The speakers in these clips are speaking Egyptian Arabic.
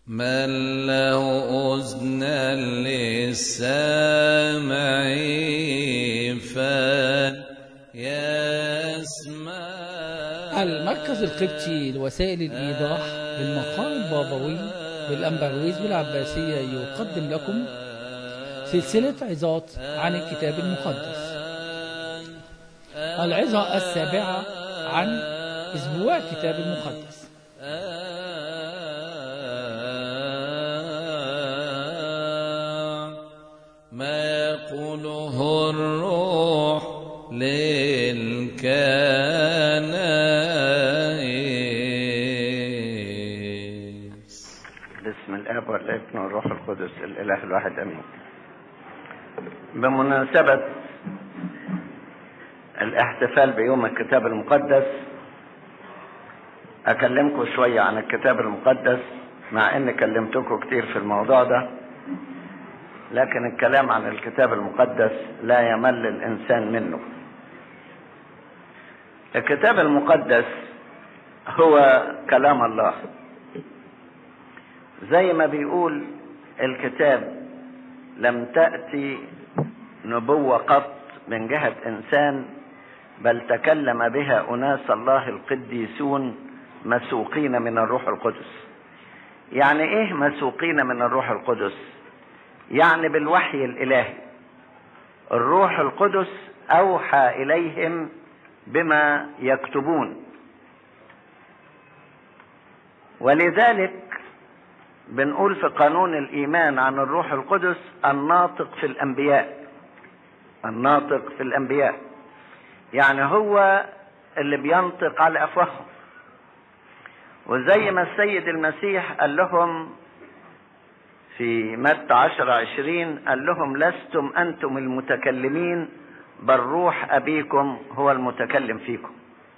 من له أذنا للسامع فليسمع المركز القبطي لوسائل الإيضاح بالمقام البابوي بالأمبرويز بالعباسية يقدم لكم سلسلة عظات عن الكتاب المقدس العظة السابعة عن أسبوع الكتاب المقدس ما يقوله الروح للكنائس باسم الاب والابن والروح القدس الاله الواحد امين بمناسبه الاحتفال بيوم الكتاب المقدس اكلمكم شويه عن الكتاب المقدس مع اني كلمتكم كتير في الموضوع ده لكن الكلام عن الكتاب المقدس لا يمل الانسان منه الكتاب المقدس هو كلام الله زي ما بيقول الكتاب لم تأتي نبوة قط من جهة إنسان بل تكلم بها أناس الله القديسون مسوقين من الروح القدس يعني إيه مسوقين من الروح القدس يعني بالوحي الإلهي الروح القدس أوحى إليهم بما يكتبون ولذلك بنقول في قانون الإيمان عن الروح القدس الناطق في الأنبياء الناطق في الأنبياء يعني هو اللي بينطق على أفواههم وزي ما السيد المسيح قال لهم في متى عشر عشرين قال لهم لستم أنتم المتكلمين بل روح أبيكم هو المتكلم فيكم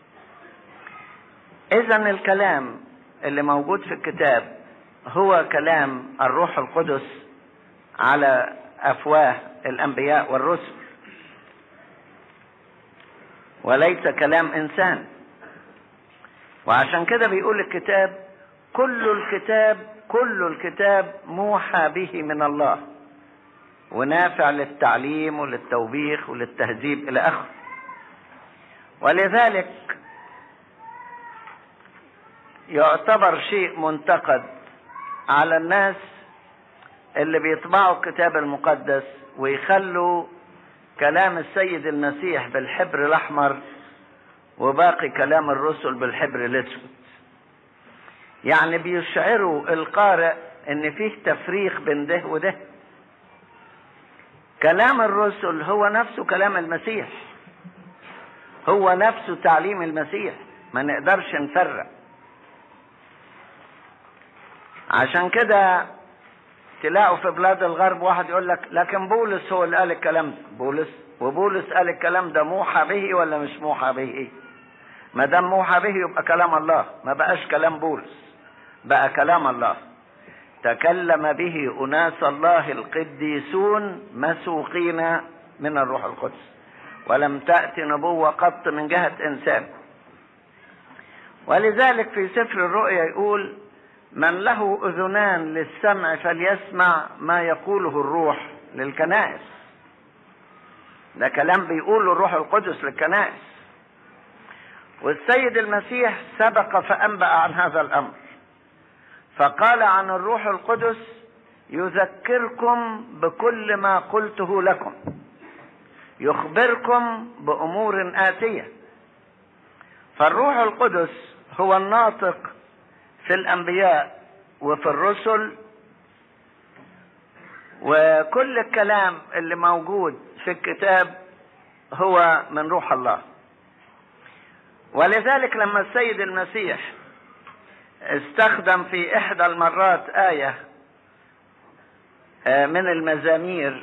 إذا الكلام اللي موجود في الكتاب هو كلام الروح القدس على أفواه الأنبياء والرسل وليس كلام إنسان وعشان كده بيقول الكتاب كل الكتاب كل الكتاب موحى به من الله ونافع للتعليم وللتوبيخ وللتهذيب إلى آخره ولذلك يعتبر شيء منتقد على الناس اللي بيطبعوا الكتاب المقدس ويخلوا كلام السيد المسيح بالحبر الأحمر وباقي كلام الرسل بالحبر الأسود يعني بيشعروا القارئ ان فيه تفريق بين ده وده كلام الرسل هو نفسه كلام المسيح هو نفسه تعليم المسيح ما نقدرش نفرق عشان كده تلاقوا في بلاد الغرب واحد يقول لك لكن بولس هو اللي قال الكلام ده بولس وبولس قال الكلام ده موحى به ولا مش موحى به ما دام موحى به يبقى كلام الله ما بقاش كلام بولس بقى كلام الله تكلم به اناس الله القديسون مسوقين من الروح القدس ولم تأتي نبوة قط من جهة إنسان ولذلك في سفر الرؤيا يقول من له أذنان للسمع فليسمع ما يقوله الروح للكنائس ده كلام بيقوله الروح القدس للكنائس والسيد المسيح سبق فأنبأ عن هذا الأمر فقال عن الروح القدس يذكركم بكل ما قلته لكم يخبركم بأمور آتية فالروح القدس هو الناطق في الأنبياء وفي الرسل وكل الكلام اللي موجود في الكتاب هو من روح الله ولذلك لما السيد المسيح استخدم في إحدى المرات آية من المزامير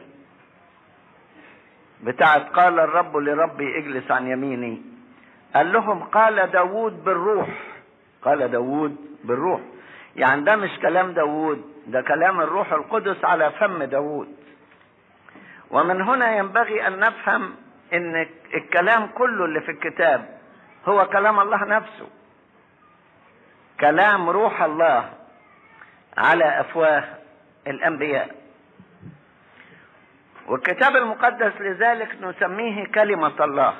بتاعت قال الرب لربي اجلس عن يميني قال لهم قال داود بالروح قال داود بالروح يعني ده مش كلام داود ده كلام الروح القدس على فم داود ومن هنا ينبغي أن نفهم أن الكلام كله اللي في الكتاب هو كلام الله نفسه كلام روح الله على افواه الانبياء والكتاب المقدس لذلك نسميه كلمه الله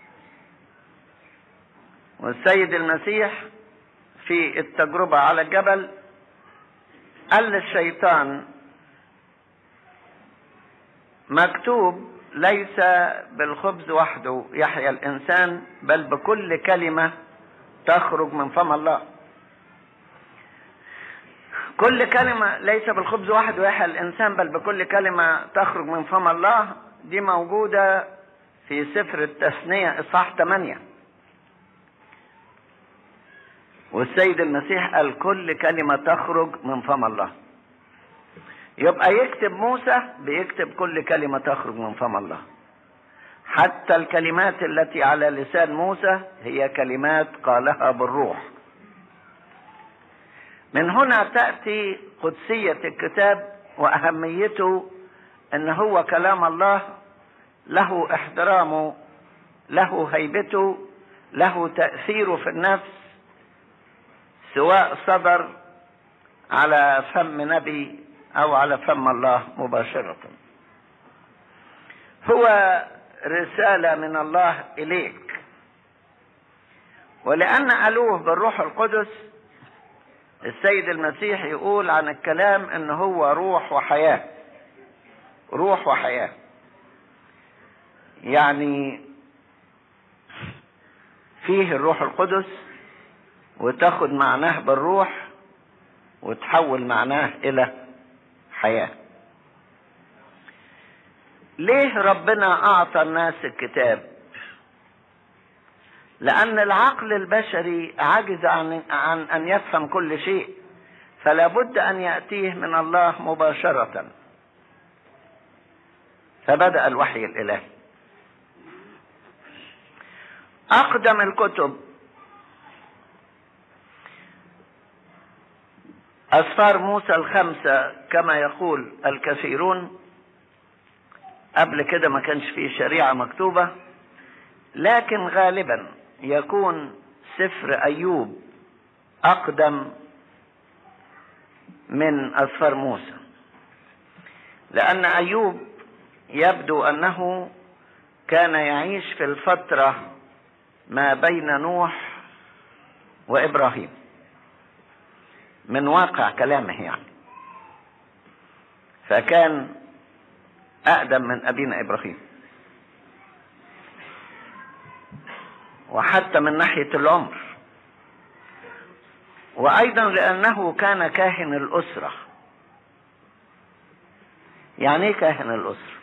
والسيد المسيح في التجربه على الجبل قال للشيطان مكتوب ليس بالخبز وحده يحيا الانسان بل بكل كلمه تخرج من فم الله كل كلمة ليس بالخبز وحده يحيا الإنسان بل بكل كلمة تخرج من فم الله دي موجودة في سفر التثنية إصحاح 8 والسيد المسيح قال كل كلمة تخرج من فم الله يبقى يكتب موسى بيكتب كل كلمة تخرج من فم الله حتى الكلمات التي على لسان موسى هي كلمات قالها بالروح من هنا تأتي قدسية الكتاب وأهميته أن هو كلام الله له احترامه له هيبته له تأثيره في النفس سواء صدر على فم نبي أو على فم الله مباشرة هو رسالة من الله إليك ولأن ألوه بالروح القدس السيد المسيح يقول عن الكلام ان هو روح وحياة روح وحياة يعني فيه الروح القدس وتاخد معناه بالروح وتحول معناه الى حياة ليه ربنا اعطى الناس الكتاب لأن العقل البشري عجز عن, عن أن يفهم كل شيء فلا بد أن يأتيه من الله مباشرة فبدأ الوحي الإلهي أقدم الكتب أسفار موسى الخمسة كما يقول الكثيرون قبل كده ما كانش فيه شريعة مكتوبة لكن غالبا يكون سفر أيوب أقدم من أسفار موسى لأن أيوب يبدو أنه كان يعيش في الفترة ما بين نوح وإبراهيم من واقع كلامه يعني فكان أقدم من أبينا إبراهيم وحتى من ناحية العمر وأيضا لأنه كان كاهن الأسرة يعني ايه كاهن الأسرة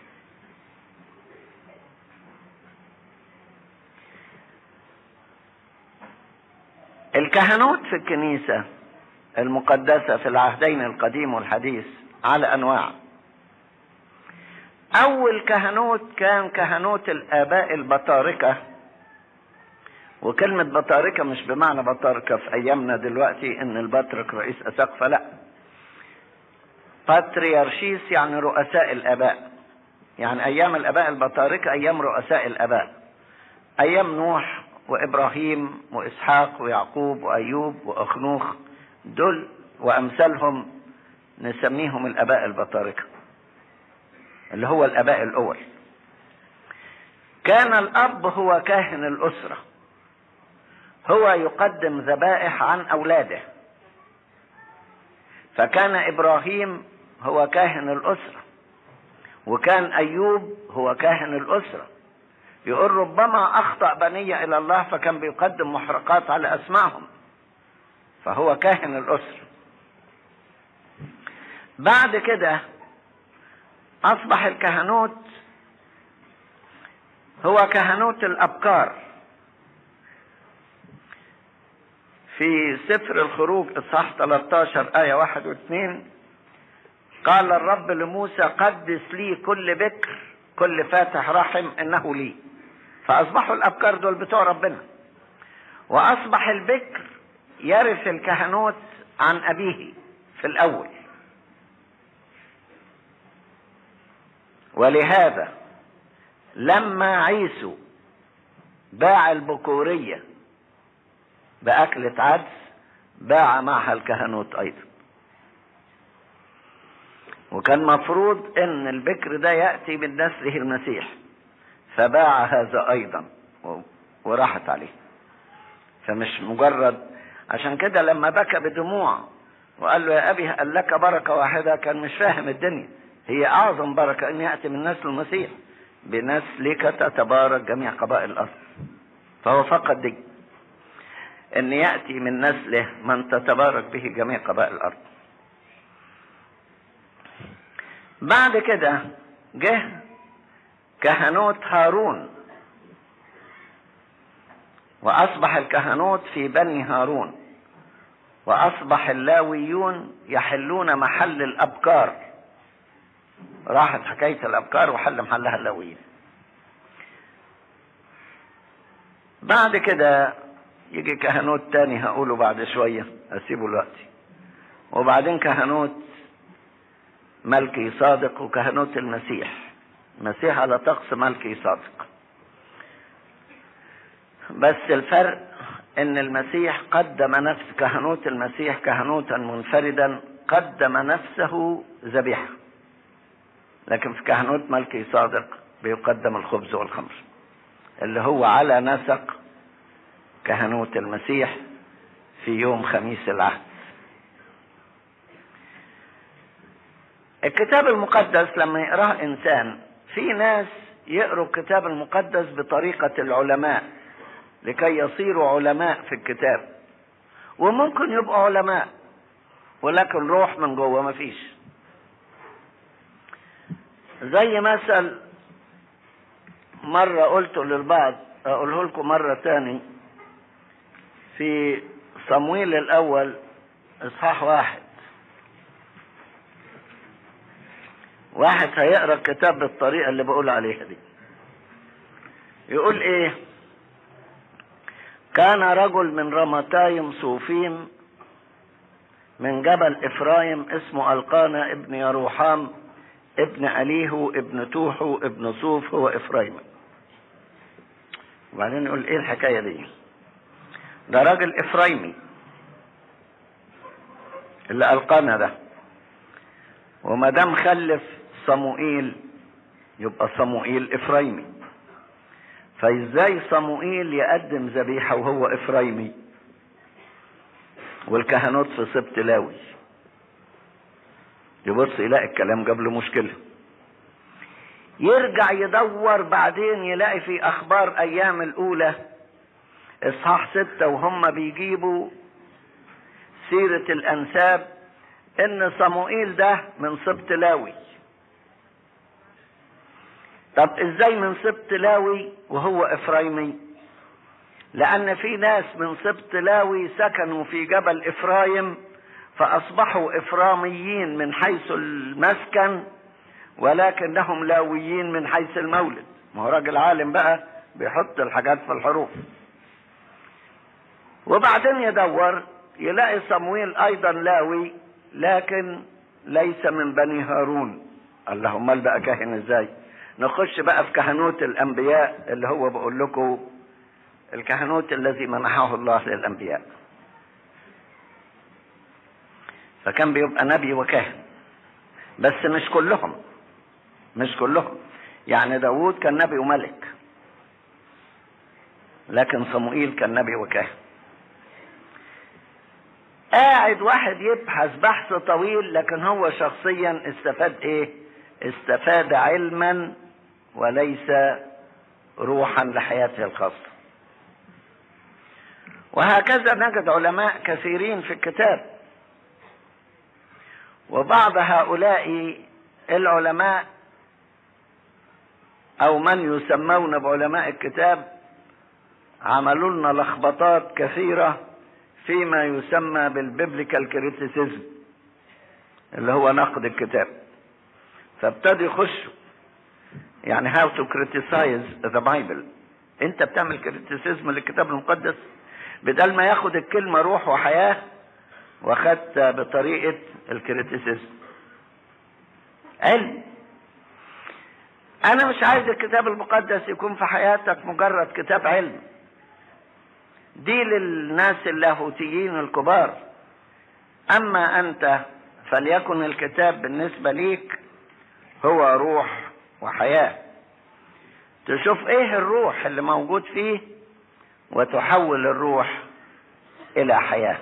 الكهنوت في الكنيسة المقدسة في العهدين القديم والحديث على أنواع أول كهنوت كان كهنوت الآباء البطاركة وكلمة بطاركة مش بمعنى بطاركة في أيامنا دلوقتي إن البطرك رئيس أساقفة لا باتريارشيس يعني رؤساء الآباء يعني أيام الآباء البطاركة أيام رؤساء الآباء أيام نوح وإبراهيم وإسحاق ويعقوب وأيوب وأخنوخ دول وأمثالهم نسميهم الآباء البطاركة اللي هو الآباء الأول كان الأب هو كاهن الأسرة هو يقدم ذبائح عن أولاده فكان إبراهيم هو كاهن الأسرة وكان أيوب هو كاهن الأسرة يقول ربما أخطأ بني إلى الله فكان بيقدم محرقات على أسمائهم فهو كاهن الأسرة بعد كده أصبح الكهنوت هو كهنوت الأبكار في سفر الخروج اصحاح 13 آية 1 و2 قال الرب لموسى قدس لي كل بكر كل فاتح رحم انه لي فاصبحوا الابكار دول بتوع ربنا واصبح البكر يرث الكهنوت عن ابيه في الاول ولهذا لما عيسو باع البكوريه بأكلة عدس باع معها الكهنوت أيضا وكان مفروض ان البكر ده يأتي من نسله المسيح فباع هذا ايضا و- وراحت عليه فمش مجرد عشان كده لما بكى بدموع وقال له يا ابي قال لك بركه واحده كان مش فاهم الدنيا هي اعظم بركه ان ياتي من نسل المسيح بنسلك تتبارك جميع قبائل الارض فهو فقد دي ان ياتي من نسله من تتبارك به جميع قبائل الارض بعد كده جه كهنوت هارون واصبح الكهنوت في بني هارون واصبح اللاويون يحلون محل الابكار راحت حكايه الابكار وحل محلها اللاويين بعد كده يجي كهنوت تاني هقوله بعد شويه اسيبه دلوقتي وبعدين كهنوت ملكي صادق وكهنوت المسيح المسيح على طقس ملكي صادق بس الفرق ان المسيح قدم نفس كهنوت المسيح كهنوتا منفردا قدم نفسه ذبيحه لكن في كهنوت ملكي صادق بيقدم الخبز والخمر اللي هو على نسق كهنوت المسيح في يوم خميس العهد الكتاب المقدس لما يقراه انسان في ناس يقروا الكتاب المقدس بطريقة العلماء لكي يصيروا علماء في الكتاب وممكن يبقوا علماء ولكن روح من جوه مفيش زي مثل مرة قلته للبعض أقوله لكم مرة تاني في صمويل الأول إصحاح واحد واحد هيقرا الكتاب بالطريقه اللي بقول عليها دي يقول ايه كان رجل من رمتايم صوفيم من جبل افرايم اسمه القانا ابن يروحام ابن اليهو ابن توحو ابن صوف هو افرايم وبعدين يقول ايه الحكايه دي ده راجل افرايمي اللي القانا ده وما دام خلف صموئيل يبقى صموئيل افرايمي فازاي صموئيل يقدم ذبيحه وهو افرايمي والكهنوت في سبط لاوي يبص يلاقي الكلام جاب له مشكله يرجع يدور بعدين يلاقي في اخبار ايام الاولى اصحاح ستة وهم بيجيبوا سيرة الانساب ان صموئيل ده من سبط لاوي طب ازاي من سبط لاوي وهو افرايمي لان في ناس من سبط لاوي سكنوا في جبل افرايم فاصبحوا افراميين من حيث المسكن ولكنهم لاويين من حيث المولد ما هو راجل عالم بقى بيحط الحاجات في الحروف وبعدين يدور يلاقي صمويل ايضا لاوي لكن ليس من بني هارون الله امال بقى كاهن ازاي نخش بقى في كهنوت الانبياء اللي هو بقول لكم الكهنوت الذي منحه الله للانبياء فكان بيبقى نبي وكاهن بس مش كلهم مش كلهم يعني داوود كان نبي وملك لكن صموئيل كان نبي وكاهن قاعد واحد يبحث بحث طويل لكن هو شخصيا استفاد ايه استفاد علما وليس روحا لحياته الخاصة وهكذا نجد علماء كثيرين في الكتاب وبعض هؤلاء العلماء او من يسمون بعلماء الكتاب عملوا لنا لخبطات كثيره فيما يسمى بالبيبليكال كريتيسيزم اللي هو نقد الكتاب فابتدوا يخشوا يعني how to criticize the Bible انت بتعمل كريتيسيزم للكتاب المقدس بدل ما ياخد الكلمة روح وحياة واخدت بطريقة الكريتيسيزم علم انا مش عايز الكتاب المقدس يكون في حياتك مجرد كتاب علم دي للناس اللاهوتيين الكبار اما انت فليكن الكتاب بالنسبة ليك هو روح وحياة تشوف ايه الروح اللي موجود فيه وتحول الروح الى حياة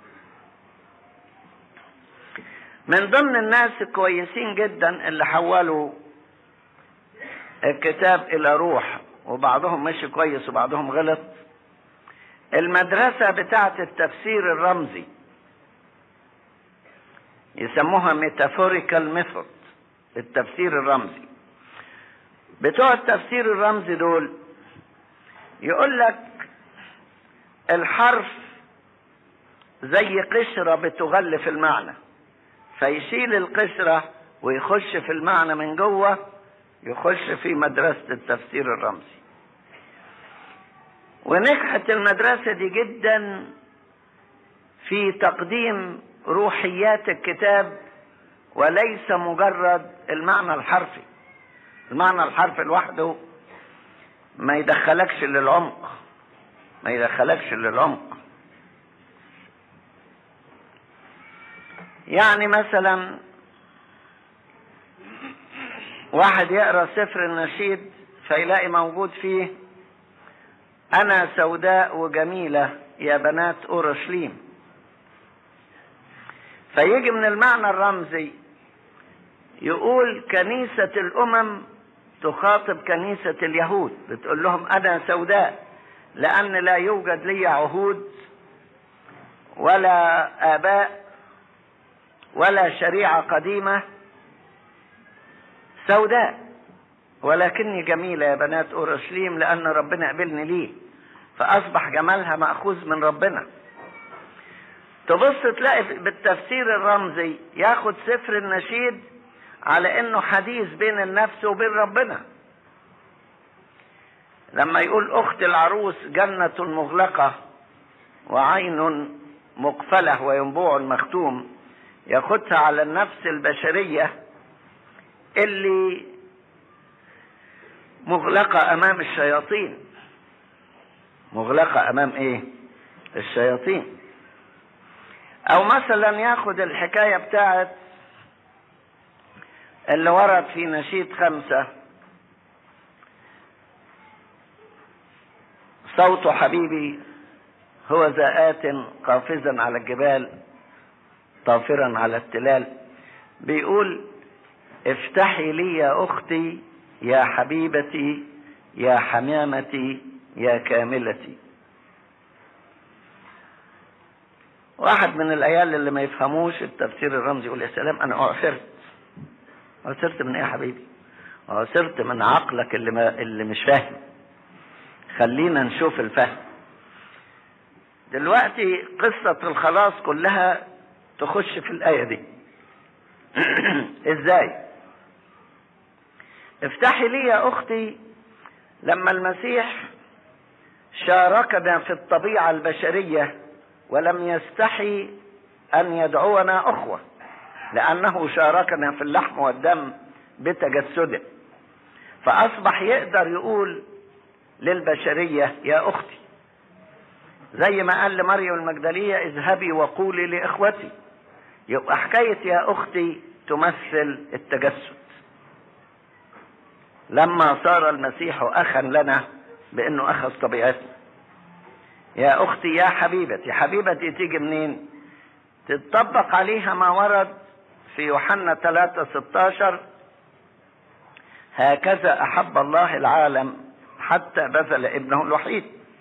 من ضمن الناس الكويسين جدا اللي حولوا الكتاب الى روح وبعضهم مشي كويس وبعضهم غلط المدرسة بتاعة التفسير الرمزي يسموها ميتافوريكال ميثود التفسير الرمزي بتوع التفسير الرمزي دول يقول لك الحرف زي قشرة بتغلف المعنى فيشيل القشرة ويخش في المعنى من جوه يخش في مدرسة التفسير الرمزي ونجحت المدرسة دي جدا في تقديم روحيات الكتاب وليس مجرد المعنى الحرفي المعنى الحرفي لوحده ما يدخلكش للعمق ما يدخلكش للعمق يعني مثلا واحد يقرا سفر النشيد فيلاقي موجود فيه انا سوداء وجميله يا بنات اورشليم فيجي من المعنى الرمزي يقول كنيسة الأمم تخاطب كنيسة اليهود بتقول لهم أنا سوداء لأن لا يوجد لي عهود ولا آباء ولا شريعة قديمة سوداء ولكني جميلة يا بنات أورشليم لأن ربنا قبلني ليه فأصبح جمالها مأخوذ من ربنا تبص تلاقي بالتفسير الرمزي ياخد سفر النشيد على انه حديث بين النفس وبين ربنا لما يقول اخت العروس جنة مغلقة وعين مقفلة وينبوع مختوم ياخدها على النفس البشرية اللي مغلقة امام الشياطين مغلقة امام ايه الشياطين او مثلا ياخد الحكاية بتاعت اللي ورد في نشيد خمسة صوت حبيبي هو ذات قافزا على الجبال طافرا على التلال بيقول افتحي لي يا اختي يا حبيبتي يا حمامتي يا كاملتي واحد من العيال اللي ما يفهموش التفسير الرمزي يقول يا سلام انا اعثرت اعثرت من ايه يا حبيبي اعثرت من عقلك اللي ما اللي مش فاهم خلينا نشوف الفهم دلوقتي قصة الخلاص كلها تخش في الآية دي ازاي افتحي لي يا اختي لما المسيح شاركنا في الطبيعة البشرية ولم يستحي ان يدعونا اخوة لانه شاركنا في اللحم والدم بتجسده فاصبح يقدر يقول للبشرية يا اختي زي ما قال لمريم المجدلية اذهبي وقولي لاخوتي يبقى حكاية يا اختي تمثل التجسد لما صار المسيح اخا لنا بانه اخذ طبيعتنا يا اختي يا حبيبتي حبيبتي تيجي منين تتطبق عليها ما ورد في يوحنا 3 16 هكذا احب الله العالم حتى بذل ابنه الوحيد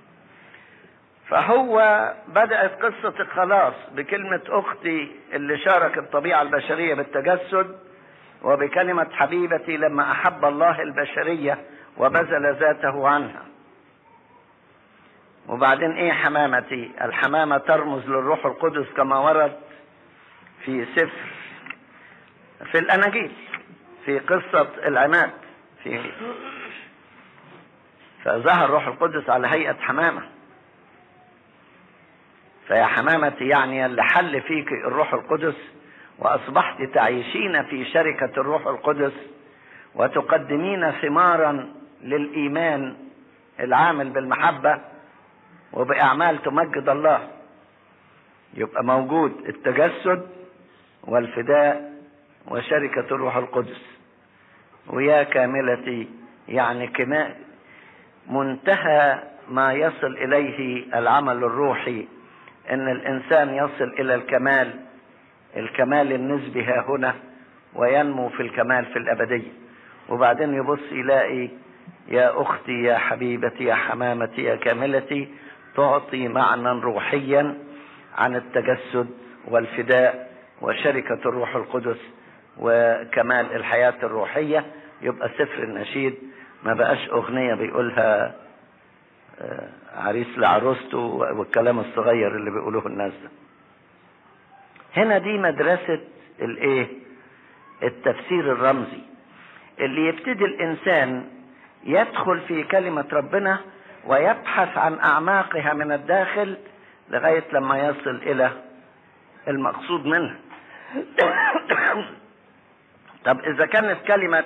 فهو بدأت قصة الخلاص بكلمة أختي اللي شارك الطبيعة البشرية بالتجسد وبكلمة حبيبتي لما أحب الله البشرية وبذل ذاته عنها وبعدين ايه حمامتي الحمامة ترمز للروح القدس كما ورد في سفر في الاناجيل في قصة العماد في فظهر روح القدس على هيئة حمامة فيا حمامتي يعني اللي حل فيك الروح القدس واصبحت تعيشين في شركة الروح القدس وتقدمين ثمارا للايمان العامل بالمحبه وبأعمال تمجد الله يبقى موجود التجسد والفداء وشركة الروح القدس ويا كاملتي يعني كما منتهى ما يصل إليه العمل الروحي ان الانسان يصل الى الكمال الكمال النسبي ها هنا وينمو في الكمال في الابديه وبعدين يبص يلاقي يا اختي يا حبيبتي يا حمامتي يا كاملتي تعطي معنى روحيا عن التجسد والفداء وشركه الروح القدس وكمال الحياه الروحيه يبقى سفر النشيد ما بقاش اغنيه بيقولها عريس لعروسته والكلام الصغير اللي بيقولوه الناس ده هنا دي مدرسة الايه التفسير الرمزي اللي يبتدي الانسان يدخل في كلمة ربنا ويبحث عن اعماقها من الداخل لغاية لما يصل الى المقصود منها طب اذا كانت كلمة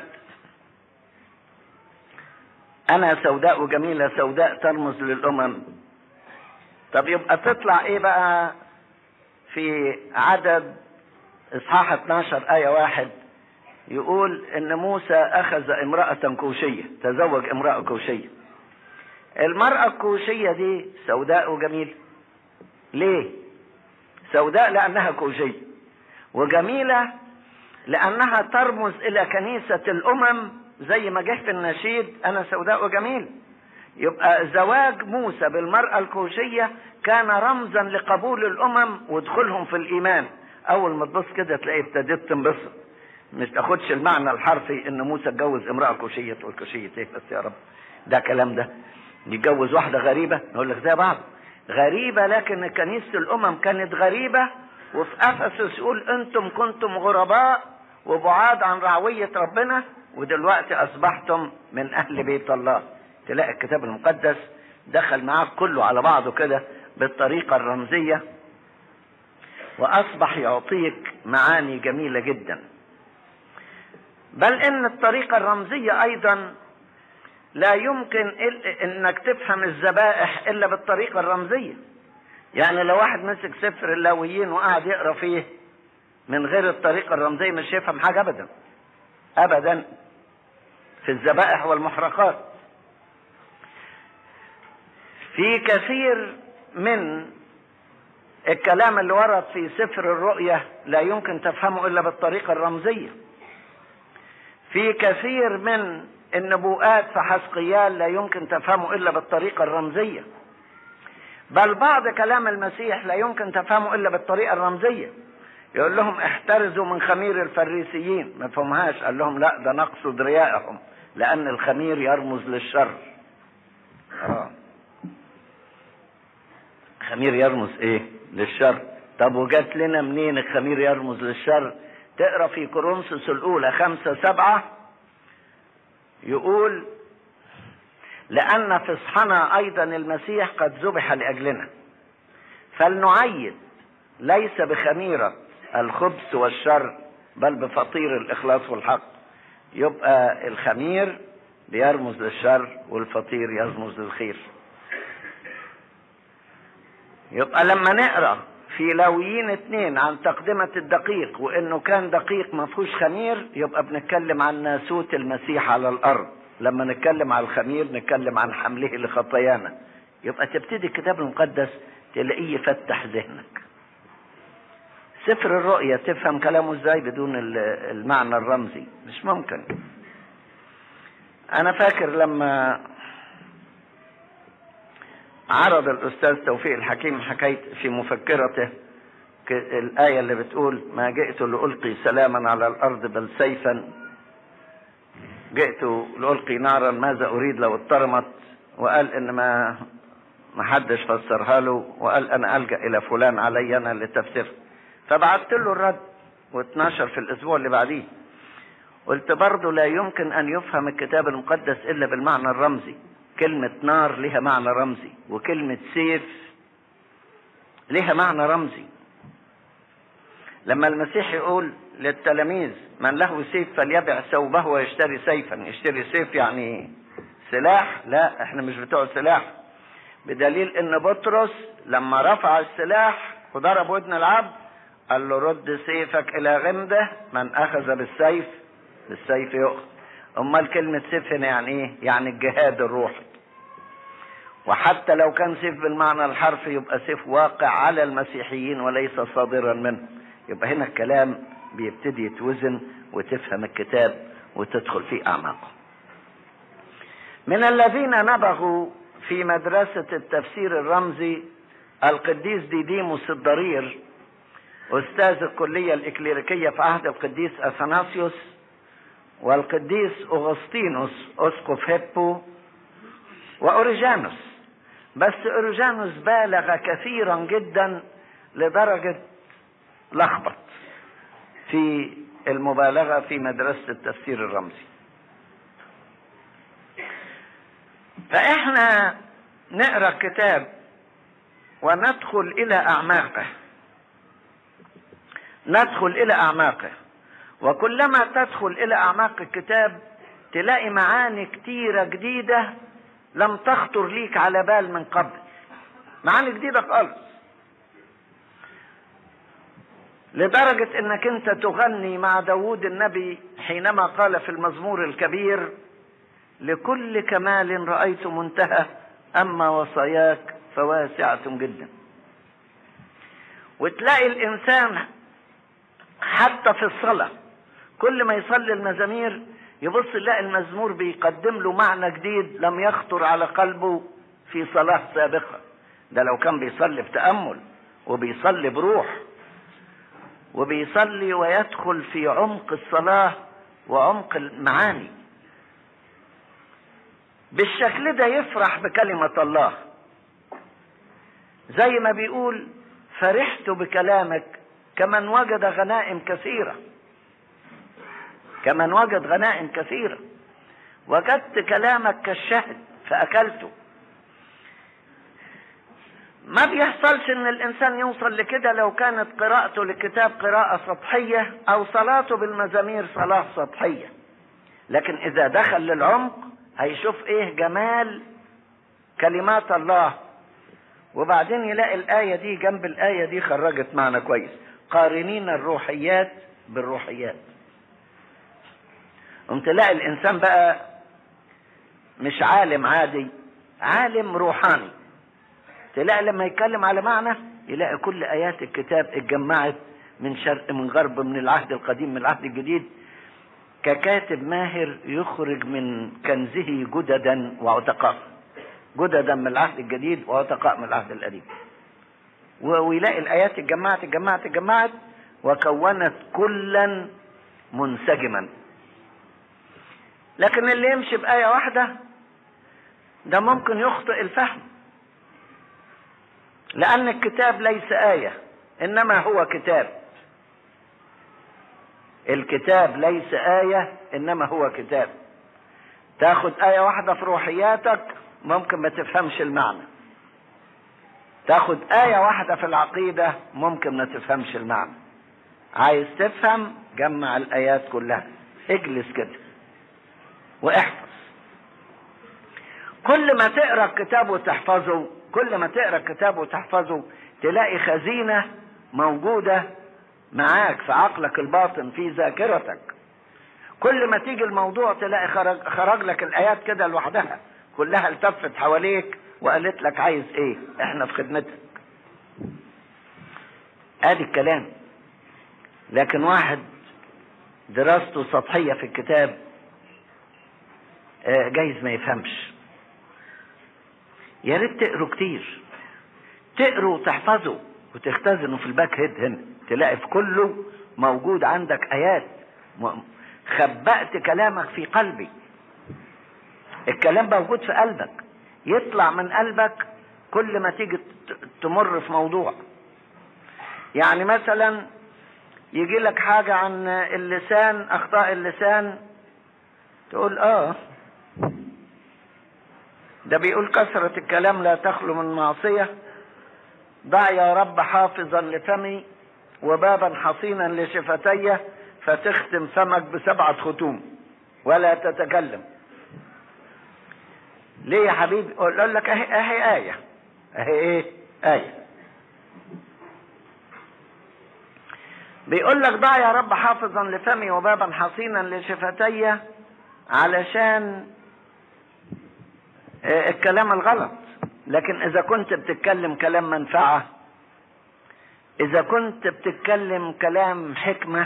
انا سوداء وجميلة سوداء ترمز للامم طب يبقى تطلع ايه بقى في عدد اصحاح 12 آية واحد يقول ان موسى اخذ امرأة كوشية تزوج امرأة كوشية المرأة الكوشية دي سوداء وجميلة ليه سوداء لانها كوشية وجميلة لانها ترمز الى كنيسة الامم زي ما جه في النشيد انا سوداء وجميل يبقى زواج موسى بالمرأة الكوشية كان رمزا لقبول الامم ودخولهم في الايمان اول ما تبص كده تلاقي ابتديت تنبسط مش تاخدش المعنى الحرفي ان موسى اتجوز امرأة كوشية تقول كوشية ايه بس يا رب ده كلام ده يتجوز واحدة غريبة نقول لك زي بعض غريبة لكن كنيسة الامم كانت غريبة وفي افسس يقول انتم كنتم غرباء وبعاد عن رعوية ربنا ودلوقتي اصبحتم من اهل بيت الله تلاقي الكتاب المقدس دخل معاك كله على بعضه كده بالطريقة الرمزية واصبح يعطيك معاني جميلة جدا بل ان الطريقة الرمزية ايضا لا يمكن انك تفهم الذبائح الا بالطريقة الرمزية يعني لو واحد مسك سفر اللاويين وقعد يقرا فيه من غير الطريقة الرمزية مش هيفهم حاجة ابدا ابدا في الذبائح والمحرقات في كثير من الكلام اللي ورد في سفر الرؤية لا يمكن تفهمه الا بالطريقة الرمزية في كثير من النبوءات في حسقيال لا يمكن تفهمه الا بالطريقة الرمزية بل بعض كلام المسيح لا يمكن تفهمه الا بالطريقة الرمزية يقول لهم احترزوا من خمير الفريسيين ما فهمهاش قال لهم لا ده نقصد رياءهم لان الخمير يرمز للشر آه. خمير يرمز ايه للشر طب وجات لنا منين الخمير يرمز للشر تقرا في كورنثوس الاولى خمسة سبعة يقول لأن فصحنا أيضا المسيح قد ذبح لأجلنا فلنعيد ليس بخميرة الخبث والشر بل بفطير الإخلاص والحق يبقى الخمير بيرمز للشر والفطير يرمز للخير يبقى لما نقرا في لاويين اتنين عن تقدمة الدقيق وانه كان دقيق ما فيهوش خمير يبقى بنتكلم عن ناسوت المسيح على الارض لما نتكلم عن الخمير نتكلم عن حمله لخطايانا يبقى تبتدي الكتاب المقدس تلاقيه يفتح ذهنك سفر الرؤيا تفهم كلامه ازاي بدون المعنى الرمزي مش ممكن انا فاكر لما عرض الاستاذ توفيق الحكيم حكيت في مفكرته الآية اللي بتقول ما جئت لألقي سلاما على الأرض بل سيفا جئت لألقي نارا ماذا أريد لو اترمت وقال إن ما ما حدش فسرها له وقال أنا ألجأ إلى فلان علي أنا لتفسير فبعت له الرد واتناشر في الأسبوع اللي بعديه قلت برضه لا يمكن أن يفهم الكتاب المقدس إلا بالمعنى الرمزي كلمة نار لها معنى رمزي وكلمة سيف لها معنى رمزي لما المسيح يقول للتلاميذ من له سيف فليبع ثوبه ويشتري سيفا يشتري سيف يعني سلاح لا احنا مش بتوع سلاح بدليل ان بطرس لما رفع السلاح وضرب ودن العبد قال له رد سيفك الى غمده من اخذ بالسيف بالسيف يؤخذ امال كلمة سيف هنا يعني ايه يعني الجهاد الروحي وحتى لو كان سيف بالمعنى الحرفي يبقى سيف واقع على المسيحيين وليس صادرا منهم يبقى هنا الكلام بيبتدي يتوزن وتفهم الكتاب وتدخل في اعماقه من الذين نبغوا في مدرسة التفسير الرمزي القديس ديديموس الضرير أستاذ الكلية الإكليريكية في عهد القديس أثناسيوس والقديس أغسطينوس أسقف هيبو وأوريجانوس بس أوريجانوس بالغ كثيرا جدا لدرجة لخبط في المبالغة في مدرسة التفسير الرمزي فإحنا نقرأ الكتاب وندخل إلى أعماقه ندخل إلى أعماقه وكلما تدخل إلى أعماق الكتاب تلاقي معاني كتيرة جديدة لم تخطر ليك على بال من قبل معاني جديدة خالص لدرجة انك انت تغني مع داود النبي حينما قال في المزمور الكبير لكل كمال رأيت منتهى أما وصاياك فواسعة جدا وتلاقي الإنسان حتى في الصلاة كل ما يصلي المزامير يبص يلاقي المزمور بيقدم له معنى جديد لم يخطر على قلبه في صلاة سابقة ده لو كان بيصلي بتأمل وبيصلي بروح وبيصلي ويدخل في عمق الصلاة وعمق المعاني بالشكل ده يفرح بكلمة الله زي ما بيقول فرحت بكلامك كمن وجد غنائم كثيرة كمن وجد غنائم كثيرة وجدت كلامك كالشهد فأكلته ما بيحصلش ان الانسان يوصل لكده لو كانت قراءته للكتاب قراءة سطحية او صلاته بالمزامير صلاة سطحية لكن اذا دخل للعمق هيشوف ايه جمال كلمات الله وبعدين يلاقي الآية دي جنب الآية دي خرجت معنى كويس قارنين الروحيات بالروحيات قمت تلاقي الإنسان بقى مش عالم عادي عالم روحاني تلاقي لما يتكلم على معنى يلاقي كل آيات الكتاب اتجمعت من شرق من غرب من العهد القديم من العهد الجديد ككاتب ماهر يخرج من كنزه جددا وعتقاء جددا من العهد الجديد وعتقاء من العهد القديم ويلاقي الآيات اتجمعت اتجمعت اتجمعت وكونت كلا منسجما لكن اللي يمشي بآية واحدة ده ممكن يخطئ الفهم لأن الكتاب ليس آية إنما هو كتاب الكتاب ليس آية إنما هو كتاب تاخد آية واحدة في روحياتك ممكن ما تفهمش المعنى تاخد آية واحدة في العقيدة ممكن ما تفهمش المعنى عايز تفهم جمع الآيات كلها اجلس كده واحفظ كل ما تقرا الكتاب وتحفظه كل ما تقرا الكتاب وتحفظه تلاقي خزينه موجوده معاك في عقلك الباطن في ذاكرتك كل ما تيجي الموضوع تلاقي خرج, خرج لك الايات كده لوحدها كلها التفت حواليك وقالت لك عايز ايه احنا في خدمتك ادي الكلام لكن واحد دراسته سطحية في الكتاب جايز ما يفهمش يا ريت تقروا كتير تقروا وتحفظوا وتختزنوا في الباك هيد هنا تلاقي في كله موجود عندك ايات خبأت كلامك في قلبي الكلام موجود في قلبك يطلع من قلبك كل ما تيجي تمر في موضوع يعني مثلا يجي لك حاجة عن اللسان أخطاء اللسان تقول آه ده بيقول كثرة الكلام لا تخلو من معصية ضع يا رب حافظا لفمي وبابا حصينا لشفتي فتختم فمك بسبعة ختوم ولا تتكلم ليه يا حبيبي اقول لك اهي اهي آية اهي ايه آية بيقول لك ضع يا رب حافظا لفمي وبابا حصينا لشفتي علشان آه، الكلام الغلط لكن اذا كنت بتتكلم كلام منفعة اذا كنت بتتكلم كلام حكمة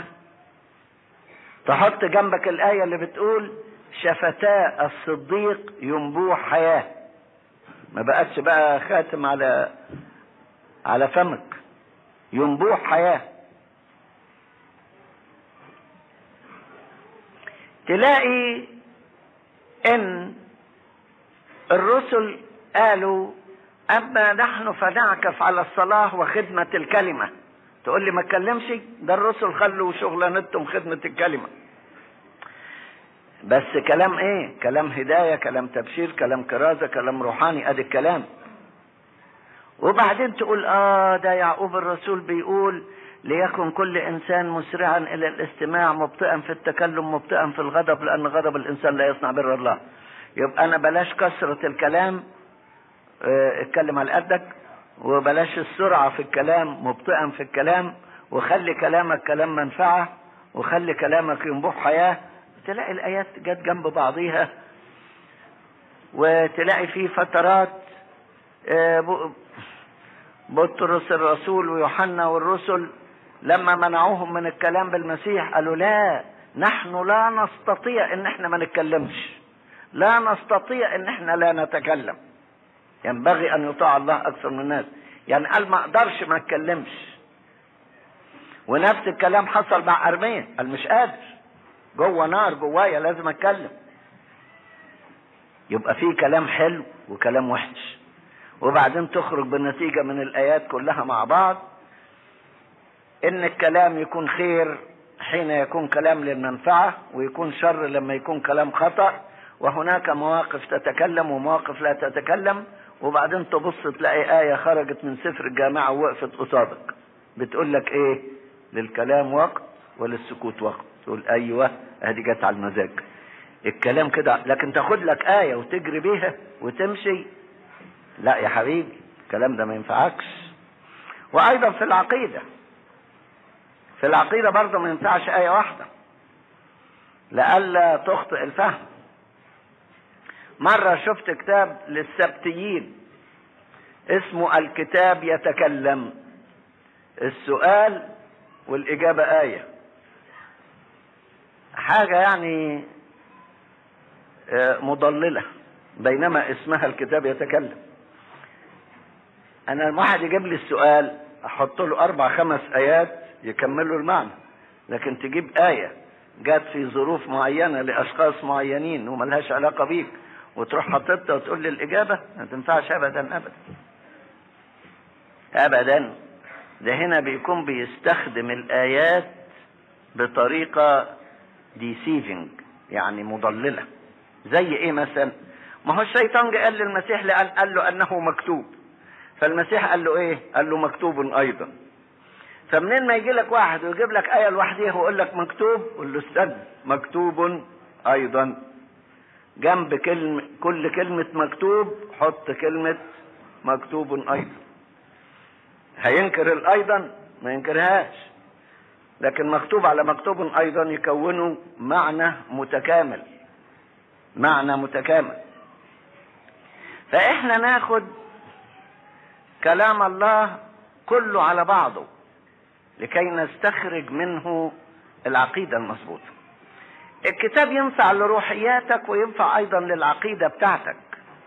تحط جنبك الآية اللي بتقول شفتا الصديق ينبوح حياة ما بقتش بقى خاتم على على فمك ينبوح حياة تلاقي ان الرسل قالوا اما نحن فنعكف على الصلاة وخدمة الكلمة تقول لي ما اتكلمش ده الرسل خلوا شغلانتهم خدمة الكلمة بس كلام ايه كلام هداية كلام تبشير كلام كرازة كلام روحاني ادي الكلام وبعدين تقول اه ده يعقوب الرسول بيقول ليكن كل انسان مسرعا الى الاستماع مبطئا في التكلم مبطئا في الغضب لان غضب الانسان لا يصنع بر الله يبقى انا بلاش كثرة الكلام اه اتكلم على قدك وبلاش السرعة في الكلام مبطئا في الكلام وخلي كلامك كلام منفعة وخلي كلامك ينبوح حياة تلاقي الآيات جت جنب بعضيها وتلاقي في فترات اه بطرس الرسول ويوحنا والرسل لما منعوهم من الكلام بالمسيح قالوا لا نحن لا نستطيع ان احنا ما نتكلمش لا نستطيع ان احنا لا نتكلم ينبغي ان يطاع الله اكثر من الناس يعني قال ما اقدرش ما اتكلمش ونفس الكلام حصل مع ارميا قال مش قادر جوه نار جوايا لازم اتكلم يبقى في كلام حلو وكلام وحش وبعدين تخرج بنتيجة من الآيات كلها مع بعض إن الكلام يكون خير حين يكون كلام للمنفعة ويكون شر لما يكون كلام خطأ وهناك مواقف تتكلم ومواقف لا تتكلم وبعدين تبص تلاقي آية خرجت من سفر الجامعة ووقفت قصادك بتقول لك إيه للكلام وقت وللسكوت وقت تقول أيوة أدي جت على المزاج الكلام كده لكن تاخد لك آية وتجري بيها وتمشي لا يا حبيبي الكلام ده ما ينفعكش وايضا في العقيدة في العقيدة برضه ما ينفعش آية واحدة لئلا تخطئ الفهم مرة شفت كتاب للسبتيين اسمه الكتاب يتكلم السؤال والإجابة آية حاجة يعني مضللة بينما اسمها الكتاب يتكلم انا الواحد يجيب لي السؤال احط له اربع خمس ايات يكملوا المعنى لكن تجيب ايه جات في ظروف معينه لاشخاص معينين وملهاش علاقه بيك وتروح حاططها وتقول لي الاجابه ما تنفعش ابدا ابدا ابدا ده هنا بيكون بيستخدم الايات بطريقه ديسيفنج يعني مضلله زي ايه مثلا ما هو الشيطان جه قال للمسيح لأن قال له انه مكتوب فالمسيح قال له ايه قال له مكتوب ايضا فمنين ما يجي لك واحد ويجيب لك ايه لوحديها ويقول لك مكتوب قول له استنى مكتوب ايضا جنب كلمة كل كلمة مكتوب حط كلمة مكتوب ايضا هينكر الايضا ما ينكرهاش لكن مكتوب على مكتوب ايضا يكونوا معنى متكامل معنى متكامل فاحنا ناخد كلام الله كله على بعضه لكي نستخرج منه العقيدة المظبوطة الكتاب ينفع لروحياتك وينفع ايضا للعقيدة بتاعتك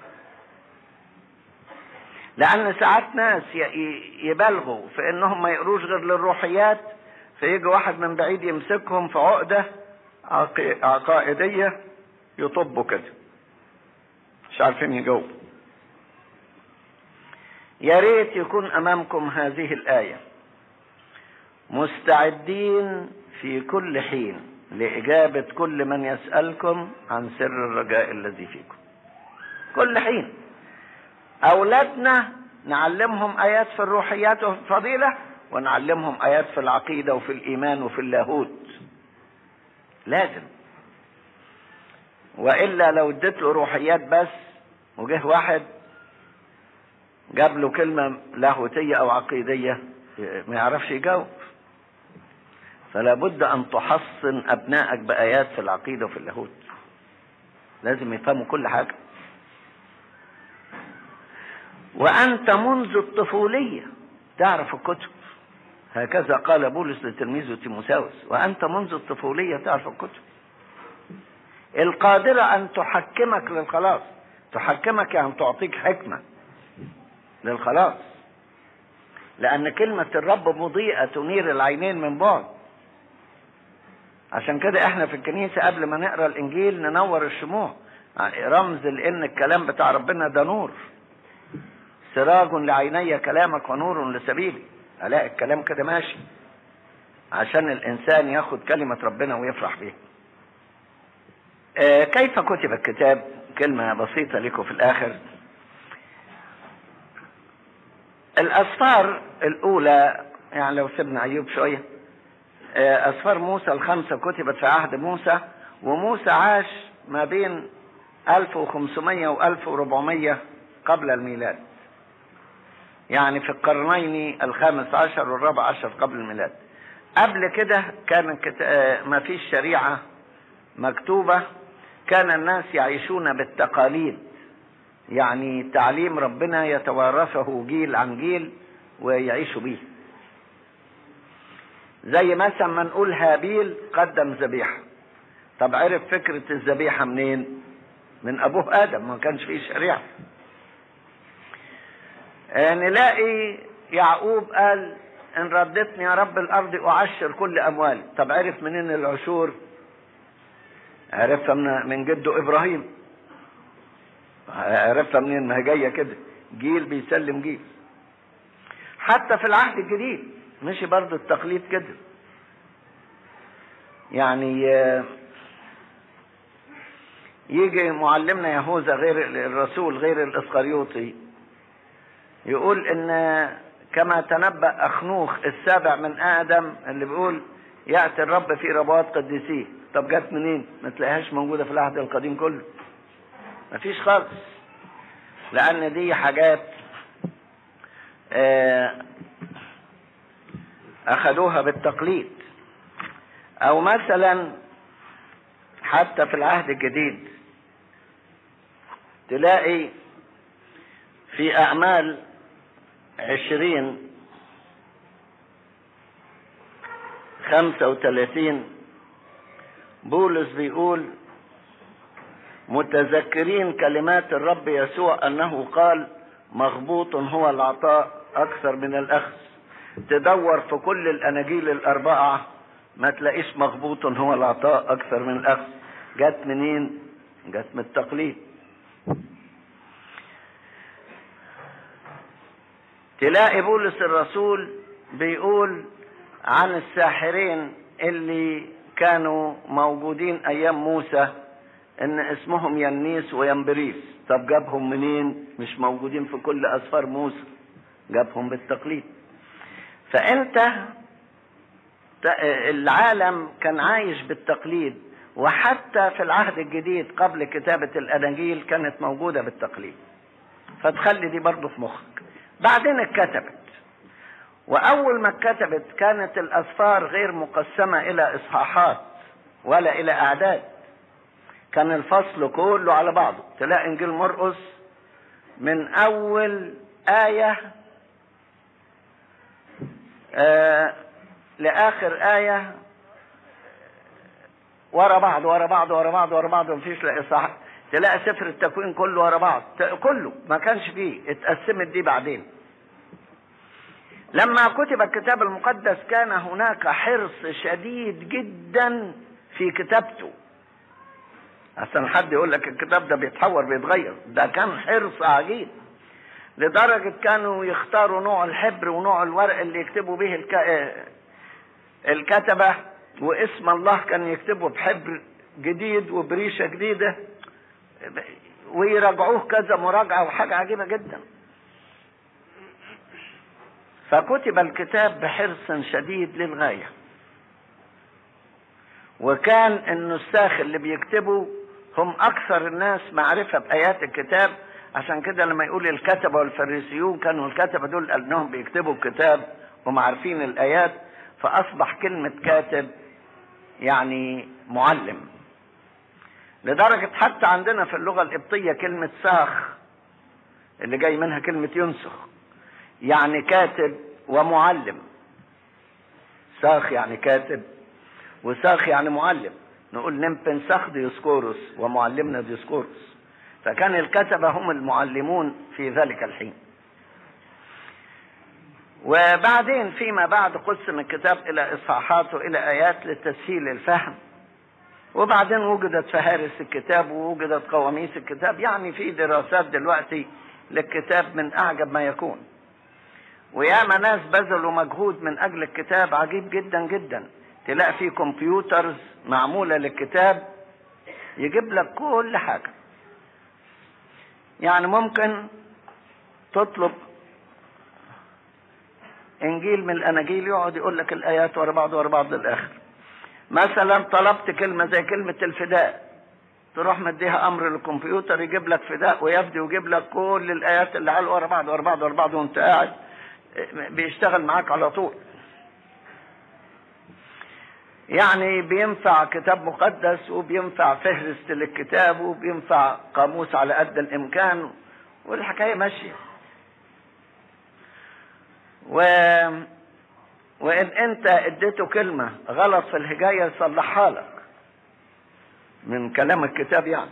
لان ساعات ناس يبالغوا في انهم ما يقروش غير للروحيات فيجي واحد من بعيد يمسكهم في عقدة عقائدية يطبوا كده مش عارفين يجاوبوا يا ريت يكون امامكم هذه الايه مستعدين في كل حين لاجابه كل من يسالكم عن سر الرجاء الذي فيكم كل حين اولادنا نعلمهم ايات في الروحيات وفي الفضيله ونعلمهم ايات في العقيده وفي الايمان وفي اللاهوت لازم والا لو اديت له روحيات بس وجه واحد جاب له كلمة لاهوتية أو عقيدية ما يعرفش يجاوب فلا بد أن تحصن أبنائك بآيات في العقيدة وفي اللاهوت لازم يفهموا كل حاجة وأنت منذ الطفولية تعرف الكتب هكذا قال بولس لتلميذه تيموساوس وأنت منذ الطفولية تعرف الكتب القادرة أن تحكمك للخلاص تحكمك يعني تعطيك حكمة للخلاص لأن كلمة الرب مضيئة تنير العينين من بعد عشان كده احنا في الكنيسة قبل ما نقرا الإنجيل ننور الشموع رمز لأن الكلام بتاع ربنا ده نور سراج لعيني كلامك ونور لسبيلي الاقي الكلام كده ماشي عشان الانسان ياخد كلمة ربنا ويفرح بيها آه كيف كتب الكتاب كلمة بسيطة لكم في الاخر الاسفار الاولى يعني لو سيبنا ايوب شوية آه اسفار موسى الخمسة كتبت في عهد موسى وموسى عاش ما بين 1500 و 1400 قبل الميلاد يعني في القرنين الخامس عشر والرابع عشر قبل الميلاد قبل كده كان ما فيش شريعة مكتوبة كان الناس يعيشون بالتقاليد يعني تعليم ربنا يتوارثه جيل عن جيل ويعيشوا بيه زي مثلا ما نقول هابيل قدم ذبيحة طب عرف فكرة الذبيحة منين من ابوه ادم ما كانش فيه شريعة نلاقي يعقوب قال ان ردتني يا رب الارض اعشر كل اموالي طب عرف منين العشور عرفها من, من جده ابراهيم عرفها منين ما هي جايه كده جيل بيسلم جيل حتى في العهد الجديد مشي برضه التقليد كده يعني يجي معلمنا يهوذا غير الرسول غير الاسقريوطي يقول ان كما تنبأ اخنوخ السابع من ادم اللي بيقول يأتي الرب في ربوات قديسيه طب جت منين ما تلاقيهاش موجودة في العهد القديم كله مفيش خالص لان دي حاجات اخذوها بالتقليد او مثلا حتى في العهد الجديد تلاقي في اعمال عشرين خمسة وثلاثين بولس بيقول متذكرين كلمات الرب يسوع أنه قال مغبوط هو العطاء أكثر من الأخذ تدور في كل الأناجيل الأربعة ما تلاقيش مغبوط هو العطاء أكثر من الأخذ جت منين؟ جت من التقليد تلاقي بولس الرسول بيقول عن الساحرين اللي كانوا موجودين ايام موسى ان اسمهم ينيس وينبريس طب جابهم منين مش موجودين في كل اسفار موسى جابهم بالتقليد فانت العالم كان عايش بالتقليد وحتى في العهد الجديد قبل كتابة الأناجيل كانت موجودة بالتقليد فتخلي دي برضه في مخك بعدين اتكتبت واول ما اتكتبت كانت الاسفار غير مقسمه الى اصحاحات ولا الى اعداد كان الفصل كله على بعضه تلاقي انجيل مرقس من اول ايه آه لاخر ايه ورا بعض ورا بعض ورا بعض ورا بعض مفيش لا اصحاح تلاقي سفر التكوين كله ورا بعض كله ما كانش فيه اتقسمت دي بعدين لما كتب الكتاب المقدس كان هناك حرص شديد جدا في كتابته عشان حد يقول لك الكتاب ده بيتحور بيتغير ده كان حرص عجيب لدرجة كانوا يختاروا نوع الحبر ونوع الورق اللي يكتبوا به الك... الكتبة واسم الله كان يكتبه بحبر جديد وبريشة جديدة ويراجعوه كذا مراجعة وحاجة عجيبة جدا فكتب الكتاب بحرص شديد للغاية وكان النساخ اللي بيكتبوا هم أكثر الناس معرفة بآيات الكتاب عشان كده لما يقول الكتبة والفريسيون كانوا الكتبة دول أنهم بيكتبوا الكتاب ومعارفين الآيات فأصبح كلمة كاتب يعني معلم لدرجة حتى عندنا في اللغة القبطية كلمة ساخ اللي جاي منها كلمة ينسخ يعني كاتب ومعلم ساخ يعني كاتب وساخ يعني معلم نقول نمبن ساخ ديسكوروس ومعلمنا ديسكوروس فكان الكتبة هم المعلمون في ذلك الحين وبعدين فيما بعد قسم الكتاب إلى إصحاحات وإلى آيات لتسهيل الفهم وبعدين وجدت فهارس الكتاب ووجدت قواميس الكتاب يعني في دراسات دلوقتي للكتاب من أعجب ما يكون وياما ناس بذلوا مجهود من أجل الكتاب عجيب جدا جدا تلاقي في كمبيوترز معمولة للكتاب يجيب لك كل حاجة يعني ممكن تطلب انجيل من الاناجيل يقعد يقول لك الايات ورا بعض ورا بعض للاخر مثلا طلبت كلمه زي كلمه الفداء تروح مديها امر للكمبيوتر يجيب لك فداء ويفدي ويجيب لك كل الايات اللي على ورا بعض ورا بعض ورا بعض وانت قاعد بيشتغل معاك على طول يعني بينفع كتاب مقدس وبينفع فهرست للكتاب وبينفع قاموس على قد الامكان والحكايه ماشيه و وان انت اديته كلمه غلط في الهجايه يصلحها لك من كلام الكتاب يعني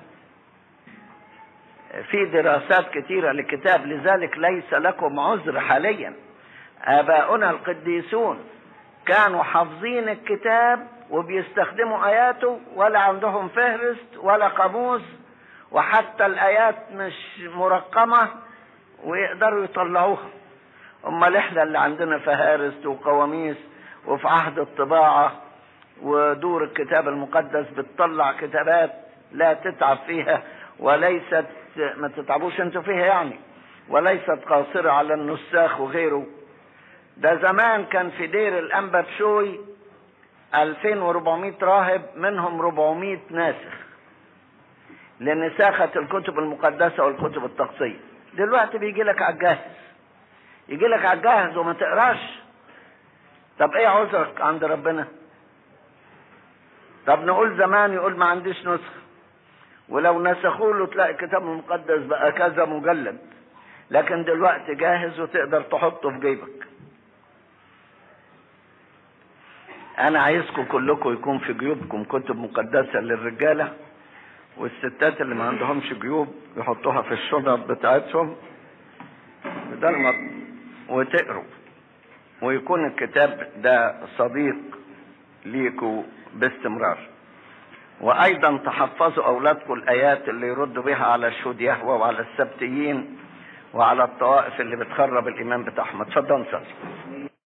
في دراسات كثيره للكتاب لذلك ليس لكم عذر حاليا اباؤنا القديسون كانوا حافظين الكتاب وبيستخدموا اياته ولا عندهم فهرست ولا قاموس وحتى الايات مش مرقمه ويقدروا يطلعوها امال احنا اللي عندنا فهارس وقواميس وفي عهد الطباعه ودور الكتاب المقدس بتطلع كتابات لا تتعب فيها وليست ما تتعبوش انتوا فيها يعني وليست قاصره على النساخ وغيره ده زمان كان في دير الانبا بشوي 2400 راهب منهم 400 ناسخ لنساخة الكتب المقدسة والكتب الطقسية دلوقتي بيجي لك على الجاهز يجي لك على الجاهز وما تقراش طب ايه عذرك عند ربنا طب نقول زمان يقول ما عنديش نسخ ولو نسخوا له تلاقي الكتاب المقدس بقى كذا مجلد لكن دلوقتي جاهز وتقدر تحطه في جيبك انا عايزكم كلكم يكون في جيوبكم كتب مقدسة للرجالة والستات اللي ما عندهمش جيوب يحطوها في الشنط بتاعتهم بدل ما وتقروا ويكون الكتاب ده صديق ليكوا باستمرار وايضا تحفظوا اولادكم الايات اللي يردوا بها على شهود يهوه وعلى السبتيين وعلى الطوائف اللي بتخرب الايمان بتاعهم اتفضل صلي